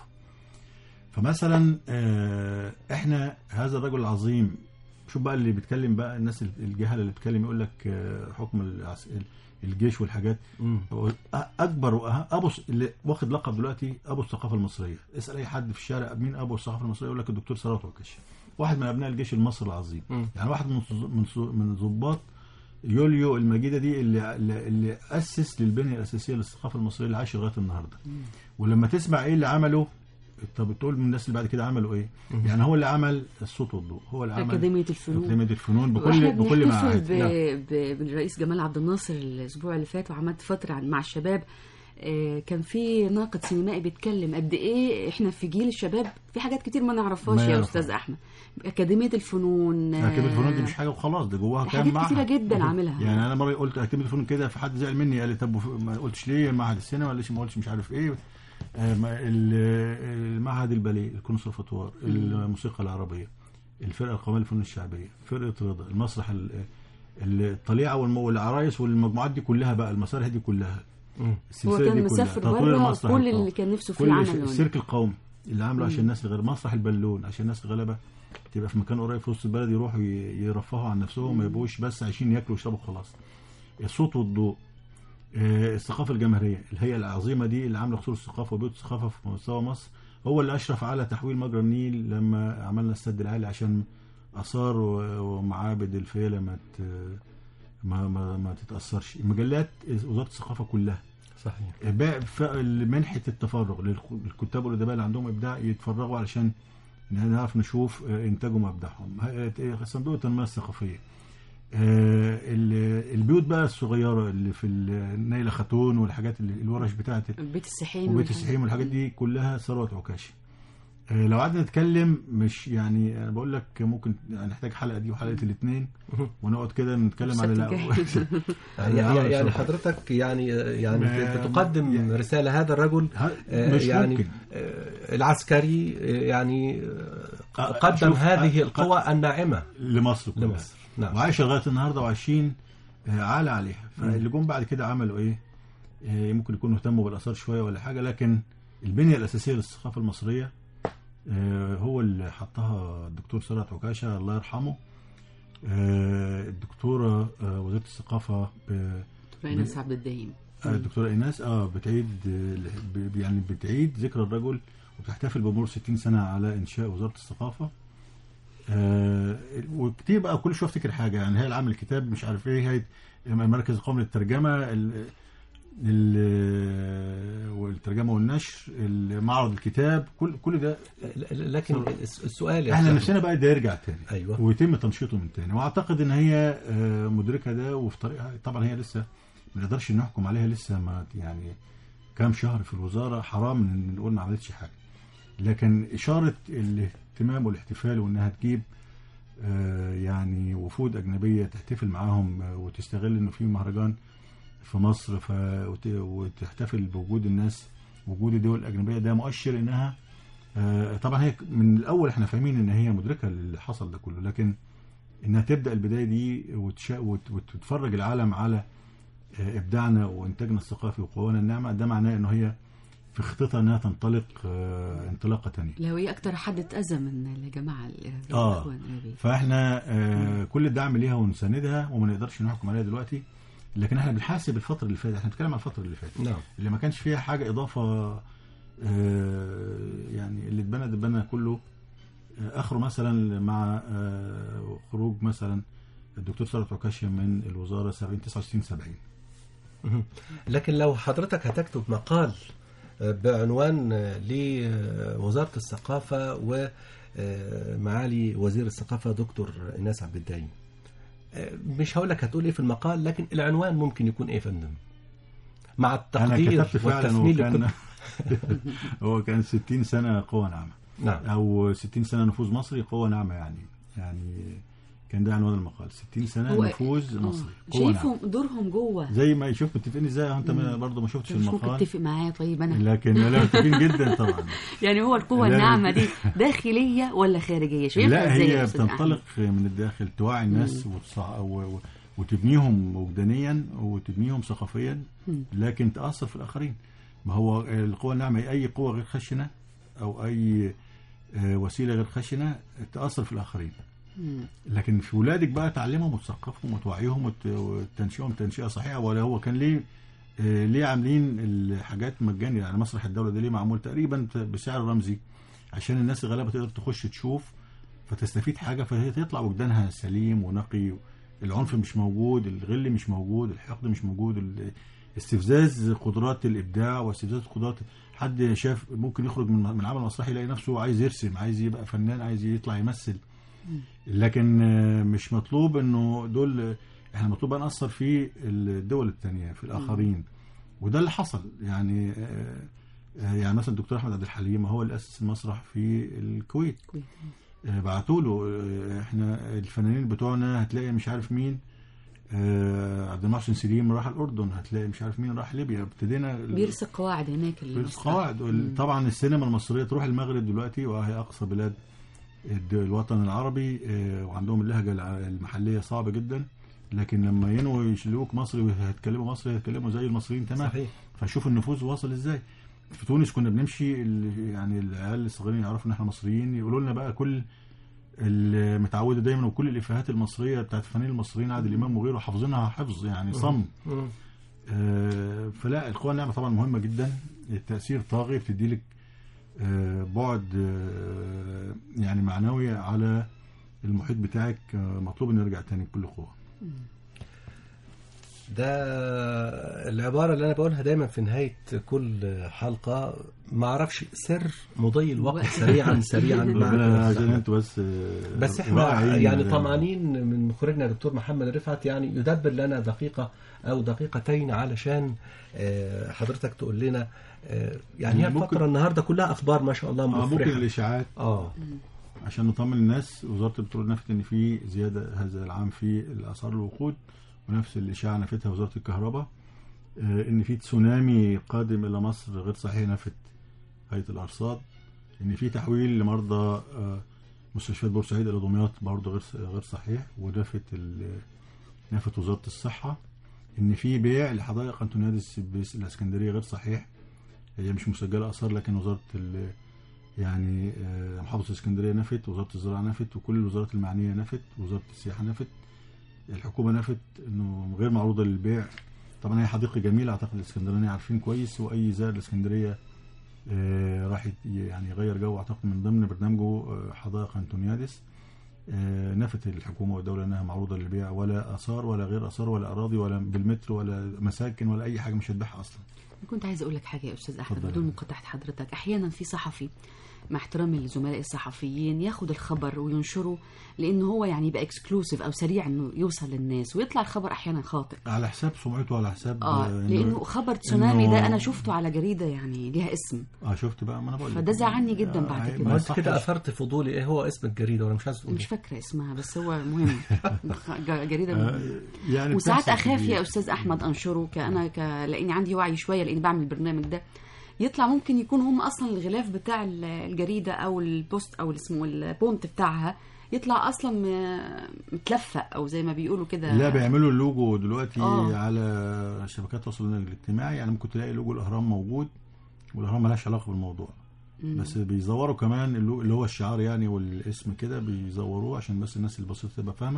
فمثلا آه، احنا هذا الرجل العظيم شوف بقى اللي بيتكلم بقى الناس الجهله اللي بتتكلم يقول لك آه، حكم العس- الجيش والحاجات مم. هو اكبر وأه- ابو الس- اللي واخد لقب دلوقتي ابو الثقافه المصريه اسال اي حد في الشارع مين ابو الثقافه المصريه يقول لك الدكتور ثروت عكاشي واحد من ابناء الجيش المصري العظيم مم. يعني واحد من ص- من ص- من ضباط يوليو المجيده دي اللي اللي اللي اسس للبنيه الاساسيه للثقافه المصريه اللي عايشه لغايه النهارده ولما تسمع ايه اللي عمله طب تقول من الناس اللي بعد كده عملوا ايه يعني هو اللي عمل الصوت والضوء هو اللي عمل أكاديمية الفنون. اكاديميه الفنون واحنا بكل بكل بنحتفل معاد ب... نعم. ب... بالرئيس جمال عبد الناصر الاسبوع اللي فات وعملت فتره عن- مع الشباب آه، كان في ناقد سينمائي بيتكلم قد ايه احنا في جيل الشباب في حاجات كتير ما نعرفهاش ما يا يعرفها. استاذ احمد اكاديميه الفنون آه، اكاديميه الفنون دي مش حاجه وخلاص ده جواها كام حاجات معهد كتيرة جدا عاملها. يعني انا مره قلت اكاديميه الفنون كده في حد زعل مني قال لي طب وف- ما قلتش ليه معهد السينما ليش ما قلتش مش عارف ايه آه، ما- ال- المعهد الباليه الكونسرفاتوار الموسيقى العربيه الفرقه القوميه للفنون الشعبيه فرقه رضا المسرح ال- ال- الطليعه والم- والعرايس والمجموعات دي كلها بقى المسارح دي كلها هو السلسله كان دي كلها مسافر تطوير بره المسرح كل القومي. اللي كان نفسه فيه كل عمله ش- السيرك القومي اللي عامله عشان الناس الغير مسرح البالون عشان الناس الغلابه تبقى في مكان قريب في وسط البلد يروحوا ي- يرفهوا عن نفسهم ما يبقوش بس عايشين ياكلوا ويشربوا خلاص الصوت والضوء آه، الثقافه الجماهيريه الهيئه العظيمه دي اللي عامله خصوص الثقافه وبيوت الثقافه في مستوى مصر هو اللي اشرف على تحويل مجرى النيل لما عملنا السد العالي عشان اثار و- ومعابد الفيله ما ت- ما ما, ما تتاثرش المجلات وزاره الثقافه كلها صحيح بقى ف- منحة التفرغ للخ- للكتاب والأدباء اللي عندهم إبداع يتفرغوا علشان نعرف نشوف آه، إنتاجهم وإبداعهم ه- صندوق التنمية الثقافية آه، ال- البيوت بقى الصغيرة اللي في ال- نيلة خاتون والحاجات اللي الورش بتاعت بيت السحيم وبيت والحاجات- السحيم والحاجات دي كلها ثروت عكاشي آه، لو قعدنا نتكلم مش يعني انا بقول لك ممكن نحتاج حلقه دي وحلقه الاثنين ونقعد كده نتكلم عن السبت الجاي. يعني, يعني يعني بصراحة. حضرتك يعني يعني ما- تقدم يعني- رسالة هذا الرجل ها- آه، مش يعني ممكن. آه، العسكري آه، يعني آه، آه، قدم شوف، هذه آه، القوى الناعمة لمصر كلها لمصر. نعم. وعايشه لغايه النهارده وعايشين آه، عالة عليها فاللي جم بعد كده عملوا ايه آه، ممكن يكونوا اهتموا بالاثار شويه ولا حاجه لكن البنيه الاساسيه للثقافه المصريه آه، هو اللي حطها الدكتور ثروت عكاشه الله يرحمه آه، الدكتوره آه، وزيره الثقافه ب- دكتور ايناس عبد الدايم آه، الدكتوره ايناس اه بتعيد آه، ب- يعني بتعيد ذكرى الرجل وتحتفل بمرور 60 سنه على انشاء وزاره الثقافه آه وكتير بقى كل شويه افتكر حاجه يعني هي العام الكتاب مش عارف ايه هي المركز القومي للترجمه ال- ال- والترجمه والنشر معرض الكتاب كل كل ده ل- لكن الس- السؤال يا احنا أستاذ نفسنا بقى ده يرجع تاني أيوة. ويتم تنشيطه من تاني واعتقد ان هي آه، مدركه ده وفي طريقها طبعا هي لسه ما نقدرش نحكم عليها لسه ما يعني كام شهر في الوزاره حرام ان نقول ما عملتش حاجه لكن اشاره الاهتمام والاحتفال وانها تجيب آه، يعني وفود اجنبيه تحتفل معاهم آه، وتستغل انه في مهرجان في مصر ف... وت... وتحتفل بوجود الناس وجود الدول الاجنبيه ده مؤشر انها آه، طبعا هي من الاول احنا فاهمين ان هي مدركه اللي حصل ده كله لكن انها تبدا البدايه دي وتشا... وت... وتتفرج العالم على آه، ابداعنا وانتاجنا الثقافي وقوانا الناعمه ده معناه انه هي في خطتها انها تنطلق آه، انطلاقه تانية لو هي اكتر حد اتاذى من الجماعه الارهابيه آه. الإخوان الإرهابية. فاحنا آه كل الدعم ليها ونساندها وما نقدرش نحكم عليها دلوقتي لكن احنا بنحاسب الفتره اللي فاتت احنا بنتكلم عن الفتره اللي فاتت نعم اللي ما كانش فيها حاجه اضافه آه يعني اللي اتبنى اتبنى كله آه اخره مثلا مع آه خروج مثلا الدكتور ثروت عكاشة من الوزاره 70 69 70 مهم. لكن لو حضرتك هتكتب مقال آه، بعنوان آه، لوزارة الثقافة ومعالي وزير الثقافة دكتور إيناس عبد الدايم آه، مش هقول لك هتقول ايه في المقال لكن العنوان ممكن يكون ايه يا فندم مع انا التقدير كتبت فعلا والتثمين وكان لكل هو كان 60 سنه قوه ناعمه نعم او 60 سنه نفوذ مصري قوه ناعمه يعني يعني كان ده عنوان المقال 60 سنه هو- نفوذ آه. مصري قوه ناعمه شايفهم دورهم جوه زي ما يشوف متفقين ازاي انت ما- برضه ما شفتش مش ممكن المقال تتفق معايا طيب انا لكن لا متفقين جدا طبعا يعني هو القوه لا، الناعمه لا. دي داخليه ولا خارجيه شايفها لا ازاي يا هي أستاذ أحمد؟ بتنطلق من الداخل توعي الناس وتصع... و... و... وتبنيهم وجدانيا وتبنيهم ثقافيا لكن تأثر في الآخرين ما هو القوة الناعمة هي أي قوة غير خشنة أو أي آه، وسيلة غير خشنة تأثر في الآخرين مم. لكن في ولادك بقى تعلمهم وتثقفهم وتوعيهم وت- وتنشئهم تنشئة صحيحة ولا هو كان ليه آه، ليه عاملين الحاجات مجانية يعني مسرح الدولة ده ليه معمول تقريبا بسعر رمزي عشان الناس الغلابة تقدر تخش تشوف فتستفيد حاجة فهي تطلع وجدانها سليم ونقي العنف مش موجود الغل مش موجود الحقد مش موجود ال- استفزاز قدرات الابداع واستفزاز قدرات حد شاف ممكن يخرج من من عمل مسرحي يلاقي نفسه عايز يرسم عايز يبقى فنان عايز يطلع يمثل لكن آه، مش مطلوب انه دول آه، احنا مطلوب بقى نأثر في الدول الثانية في الآخرين وده اللي حصل يعني آه، آه، يعني مثلا الدكتور احمد عبد الحليم هو اللي اسس المسرح في الكويت كويس. بعتوا له آه، احنا الفنانين بتوعنا هتلاقي مش عارف مين آه، عبد المحسن سليم راح الاردن هتلاقي مش عارف مين راح ليبيا ابتدينا بيرسي قواعد هناك بيرسي المسرح. قواعد وال- طبعا السينما المصريه تروح المغرب دلوقتي وهي اقصى بلاد الد- الوطن العربي آه، وعندهم اللهجه الع- المحليه صعبه جدا لكن لما ينووا يشيلوك مصري وهيتكلموا مصري هيتكلموا زي المصريين تمام صحيح فشوف النفوذ واصل ازاي في تونس كنا بنمشي ال- يعني العيال الصغيرين يعرفوا ان احنا مصريين يقولوا لنا بقى كل المتعوده دايما وكل الافيهات المصريه بتاعت الفنانين المصريين عادل امام وغيره حافظينها حفظ يعني صم مم. آه، فلا القوى الناعمه طبعا مهمه جدا التاثير طاغي بتدي لك آه، بعد آه، يعني معنوي على المحيط بتاعك آه، مطلوب انه يرجع تاني بكل قوه ده العبارة اللي أنا بقولها دايما في نهاية كل حلقة ما أعرفش سر مضي الوقت سريعا سريعا ربنا معك عشان انتوا بس آه، بس احنا واعيين يعني آه، طمعانين من مخرجنا دكتور محمد رفعت يعني يدبر لنا دقيقة أو دقيقتين علشان آه، حضرتك تقول لنا آه، يعني هي ممكن- الفترة النهاردة كلها أخبار ما شاء الله آه، ممكن مفرحة الاشاعات اه عشان نطمن الناس وزاره البترول نفت ان في زياده هذا العام في الاسعار الوقود ونفس الاشاعه نفتها وزاره الكهرباء آه، ان في تسونامي قادم الى مصر غير صحيح نفت هيئه الارصاد ان في تحويل لمرضى آه، مستشفيات بورسعيد الى دمياط برضه غير غير صحيح ونفت ال- نفت وزاره الصحه ان في بيع لحدائق انطونيادس بس- الاسكندريه غير صحيح هي مش مسجله اثار لكن وزاره ال- يعني آه، محافظه الاسكندريه نفت وزاره الزراعه نفت وكل الوزارات المعنيه نفت وزاره السياحه نفت الحكومه نفت انه غير معروضه للبيع طبعا هي حديقه جميله اعتقد الاسكندرانيه عارفين كويس واي زائر الاسكندريه آه، راح يت- يعني يغير جو اعتقد من ضمن برنامجه آه، حدائق انطونيادس آه، نفت الحكومه والدوله انها معروضه للبيع ولا اثار ولا غير اثار ولا اراضي ولا بالمتر ولا مساكن ولا اي حاجه مش هتبيعها اصلا كنت عايزه اقول لك حاجه يا استاذ احمد اتفضل. بدون مقاطعه حضرتك احيانا في صحفي مع احترامي لزملائي الصحفيين ياخد الخبر وينشره لانه هو يعني يبقى اكسكلوسيف او سريع انه يوصل للناس ويطلع الخبر احيانا خاطئ على حساب سمعته على حساب اه إنه- لانه خبر تسونامي إنه- ده انا شفته على جريده يعني ليها اسم اه شفت بقى ما انا بقول لك. فده زعلني جدا بعد آه، كده. ما ما انت يصحش. كده اثرت فضولي ايه هو اسم الجريده وانا مش عايز تقول مش فاكره اسمها بس هو مهم ج- جريده آه، مهمة. يعني وساعات بتحصل اخاف كتير. يا استاذ احمد انشره كانا ك... لاني عندي وعي شويه لاني بعمل البرنامج ده يطلع ممكن يكون هم اصلا الغلاف بتاع ال- الجريده او البوست او اللي اسمه البونت بتاعها يطلع اصلا م- متلفق او زي ما بيقولوا كده لا بيعملوا اللوجو دلوقتي آه. على شبكات التواصل الاجتماعي يعني ممكن تلاقي لوجو الاهرام موجود والاهرام ملهاش علاقه بالموضوع بس بيزوروا كمان اللو- اللي هو الشعار يعني والاسم كده بيزوروه عشان بس الناس البسيطه تبقى فاهمه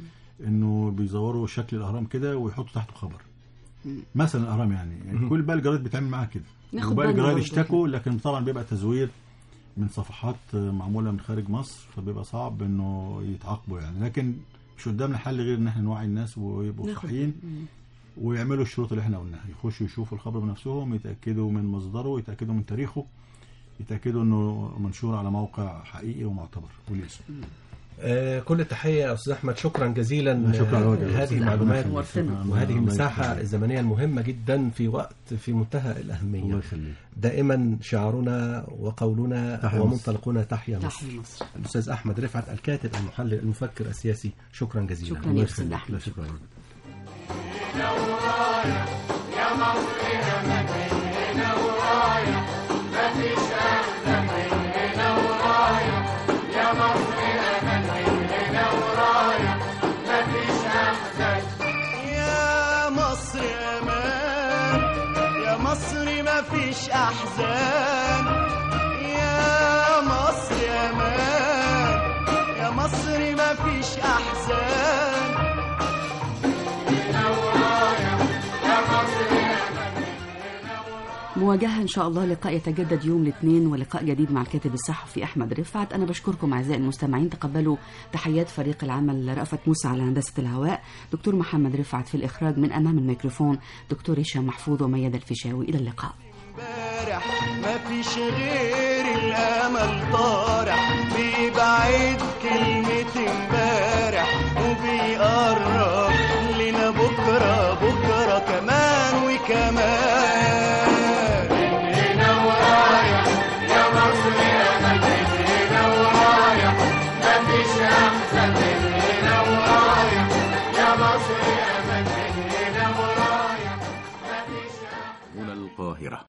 انه بيزوروا شكل الاهرام كده ويحطوا تحته خبر مثلا الاهرام يعني, يعني كل بقى الجرايد بتعمل معاها كده ناخد وباقي بالنا الجرايد برضه. اشتكوا لكن طبعا بيبقى تزوير من صفحات معموله من خارج مصر فبيبقى صعب انه يتعاقبوا يعني لكن مش قدامنا حل غير ان احنا نوعي الناس ويبقوا ناخد- صحيين مم. ويعملوا الشروط اللي احنا قلناها يخشوا يشوفوا الخبر بنفسهم يتاكدوا من مصدره يتاكدوا من تاريخه يتاكدوا انه منشور على موقع حقيقي ومعتبر والاسم آه كل التحيه يا استاذ احمد شكرا جزيلا شكرا آه، على وجهك. هذه أستاذ المعلومات أحمد، نورتنا. شكراً. وهذه الله المساحه يخليك. الزمنيه المهمه جدا في وقت في منتهى الله الاهميه يخليك دائما شعارنا وقولنا تحيا ومنطلقنا تحيا مصر تحيا مصر الاستاذ احمد رفعت الكاتب المحلل المفكر السياسي شكرا جزيلا شكرا الله يا استاذ يخليك. احمد لا شكرا يا مصر امان يا مصر ما فيش احزان يا مصر امان يا مصر ما فيش احزان مواجهة إن شاء الله لقاء يتجدد يوم الاثنين ولقاء جديد مع الكاتب الصحفي أحمد رفعت أنا بشكركم أعزائي المستمعين تقبلوا تحيات فريق العمل رأفت موسى على هندسة الهواء دكتور محمد رفعت في الإخراج من أمام الميكروفون دكتور هشام محفوظ وميادة الفيشاوي إلى اللقاء امبارح مفيش غير الامل طارح بيبعد كلمة امبارح وبيقرب لنا بكرة بكرة كمان وكمان هنا ورايح يا مصر يا مجد هنا ورايح مفيش احسن من هنا ورايح يا مصر يا مجد هنا ورايح هنا القاهرة